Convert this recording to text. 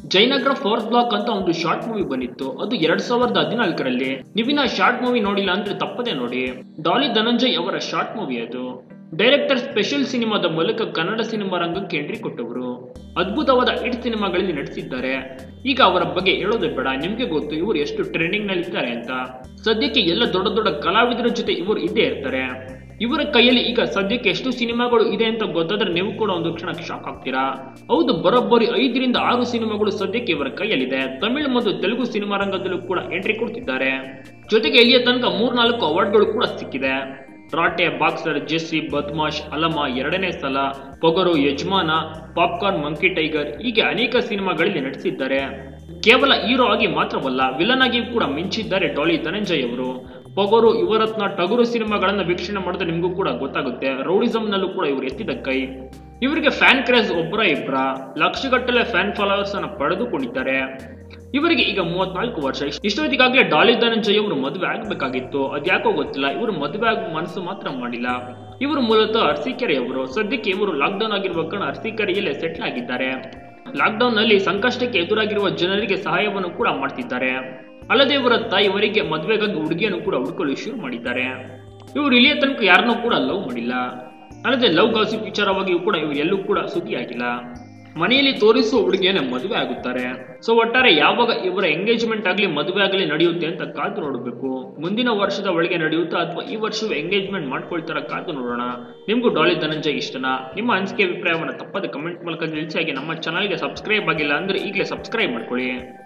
Jayanagar fourth block ಅಂತ ಒಂದು short movie ಬಂದಿತ್ತು ಅದು ಎರಡ್ ಸಾವಿರದ ಹದಿನಾಲ್ಕರಲ್ಲಿ ನೀವಿನ ಶಾರ್ಟ್ ಮೂವಿ ನೋಡಿಲ್ಲ ಅಂದ್ರೆ ತಪ್ಪದೆ ನೋಡಿ ಡಾಲಿ ಧನಂಜಯ್ ಅವರ ಶಾರ್ಟ್ ಮೂವಿ ಅದು ಡೈರೆಕ್ಟರ್ ಸ್ಪೆಷಲ್ ಸಿನಿಮಾದ ಮೂಲಕ ಕನ್ನಡ ಸಿನಿಮಾ ರಂಗಕ್ಕೆ ಎಂಟ್ರಿ ಕೊಟ್ಟವರು ಅದ್ಭುತವಾದ ಹಿಟ್ ಸಿನಿಮಾಗಳಲ್ಲಿ ನಟಿಸಿದ್ದಾರೆ ಈಗ ಅವರ ಬಗ್ಗೆ ಹೇಳೋದೇ ಬೇಡ ನಿಮ್ಗೆ ಗೊತ್ತು ಇವರು ಎಷ್ಟು ಟ್ರೆಂಡಿಂಗ್ ನಲ್ಲಿ ಇದ್ದಾರೆ ಅಂತ ಸದ್ಯಕ್ಕೆ ಎಲ್ಲ ದೊಡ್ಡ ದೊಡ್ಡ ಕಲಾವಿದರ ಜೊತೆ ಇವರು ಇದ್ದೇ ಇರ್ತಾರೆ ಇವರ ಕೈಯಲ್ಲಿ ಈಗ ಸದ್ಯಕ್ಕೆ ಎಷ್ಟು ಸಿನಿಮಾಗಳು ಇದೆ ಅಂತ ಗೊತ್ತಾದ್ರೆ ನೀವು ಕೂಡ ಒಂದು ಕ್ಷಣ ಶಾಕ್ ಆಗ್ತೀರಾ ಹೌದು ಬರೋಬ್ಬರಿ ಐದರಿಂದ ಆರು ಸಿನಿಮಾಗಳು ಸದ್ಯಕ್ಕೆ ಇವರ ಕೈಯಲ್ಲಿದೆ ತಮಿಳು ಮತ್ತು ತೆಲುಗು ಸಿನಿಮಾ ರಂಗದಲ್ಲೂ ಕೂಡ ಎಂಟ್ರಿ ಕೊಡ್ತಿದ್ದಾರೆ ಜೊತೆಗೆ ಇಲ್ಲಿಯ ತನಕ ಮೂರ್ನಾಲ್ಕು ಅವಾರ್ಡ್ಗಳು ಕೂಡ ಸಿಕ್ಕಿದೆ ರಾಟೆ ಬಾಕ್ಸರ್ ಜೆಸ್ಸಿ ಬದ್ಮಾಶ್ ಅಲಮ ಎರಡನೇ ಸಲ ಪೊಗರು ಯಜಮಾನ ಪಾಪ್ಕಾರ್ನ್ ಮಂಕಿ ಟೈಗರ್ ಹೀಗೆ ಅನೇಕ ಸಿನಿಮಾಗಳಲ್ಲಿ ನಟಿಸಿದ್ದಾರೆ ಕೇವಲ ಹೀರೋ ಆಗಿ ಮಾತ್ರವಲ್ಲ ವಿಲನ್ ಆಗಿ ಕೂಡ ಮಿಂಚಿದ್ದಾರೆ ಡಾಲಿ ಧನಂಜಯ್ ಅವರು ಪೊಗರು ಯುವರತ್ನ ಟಗರು ಸಿನಿಮಾಗಳನ್ನ ವೀಕ್ಷಣೆ ಮಾಡಿದ್ರೆ ನಿಮಗೂ ಕೂಡ ಗೊತ್ತಾಗುತ್ತೆ ರೌಡಿಸಂ ನಲ್ಲೂ ಕೂಡ ಇವರು ಎತ್ತಿದ ಕೈ ಇವರಿಗೆ ಫ್ಯಾನ್ ಕ್ರೇಜ್ ಒಬ್ಬರ ಇಬ್ಬರ ಲಕ್ಷಗಟ್ಟಲೆ ಫ್ಯಾನ್ ಫಾಲೋವರ್ಸ್ ಅನ್ನ ಪಡೆದುಕೊಂಡಿದ್ದಾರೆ ಇವರಿಗೆ ಈಗ ಮೂವತ್ನಾಲ್ಕು ವರ್ಷ ಇಷ್ಟೊತ್ತಿಗಾಗಲೇ ಡಾಲಿ ಧನಂಜಯ್ ಅವರು ಮದುವೆ ಆಗಬೇಕಾಗಿತ್ತು ಅದ್ಯಾಕೋ ಗೊತ್ತಿಲ್ಲ ಇವರು ಮದುವೆ ಆಗುವ ಮನಸ್ಸು ಮಾತ್ರ ಮಾಡಿಲ್ಲ ಇವರು ಮೂಲತಃ ಅರಸೀಕೆರೆಯವರು ಸದ್ಯಕ್ಕೆ ಇವರು ಲಾಕ್ಡೌನ್ ಆಗಿರುವ ಕಾರಣ ಅರಸೀಕೆರೆಯಲ್ಲೇ ಸೆಟ್ಲ್ ಆಗಿದ್ದಾರೆ ಲಾಕ್ಡೌನ್ ನಲ್ಲಿ ಸಂಕಷ್ಟಕ್ಕೆ ಎದುರಾಗಿರುವ ಜನರಿಗೆ ಸಹಾಯವನ್ನು ಕೂಡ ಮಾಡ್ತಿದ್ದಾರೆ ಅಲ್ಲದೆ ಇವರ ತಾಯಿ ಇವರಿಗೆ ಮದುವೆಗಾಗಿ ಹುಡುಗಿಯನ್ನು ಕೂಡ ಹುಡುಕಲು ಶುರು ಮಾಡಿದ್ದಾರೆ ಇವರು ಇಲ್ಲಿಯ ತನಕ ಯಾರನ್ನೂ ಕೂಡ ಲವ್ ಮಾಡಿಲ್ಲ ಅಲ್ಲದೆ ಲವ್ ಗಾಸಿಪ್ ವಿಚಾರವಾಗಿಯೂ ಕೂಡ ಇವರು ಎಲ್ಲೂ ಕೂಡ ಸುದ್ದಿ ಆಗಿಲ್ಲ ಮನೆಯಲ್ಲಿ ತೋರಿಸುವ ಹುಡುಗಿಯನ್ನ ಮದುವೆ ಆಗುತ್ತಾರೆ ಸೊ ಒಟ್ಟಾರೆ ಯಾವಾಗ ಇವರ ಎಂಗೇಜ್ಮೆಂಟ್ ಆಗಲಿ ಮದುವೆ ಆಗಲಿ ನಡೆಯುತ್ತೆ ಅಂತ ಕಾದು ನೋಡಬೇಕು ಮುಂದಿನ ವರ್ಷದ ಒಳಗೆ ನಡೆಯುತ್ತಾ ಅಥವಾ ಈ ವರ್ಷವೇ ಎಂಗೇಜ್ಮೆಂಟ್ ಮಾಡ್ಕೊಳ್ತಾರ ಕಾದು ನೋಡೋಣ ನಿಮ್ಗೂ ಡಾಲಿ ಧನಂಜಯ್ ಇಷ್ಟನಾ ನಿಮ್ಮ ಅನಿಸಿಕೆ ಅಭಿಪ್ರಾಯವನ್ನು ತಪ್ಪದೆ ಕಮೆಂಟ್ ಮೂಲಕ ತಿಳಿಸಿ ಹಾಗೆ ನಮ್ಮ ಚಾನಲ್ಗೆ ಸಬ್ಸ್ಕ್ರೈಬ್ ಆಗಿಲ್ಲ ಅಂದ್ರೆ ಈಗಲೇ ಸಬ್ಸ್ಕ್ರೈಬ್ ಮಾಡ್ಕೊಳ್ಳಿ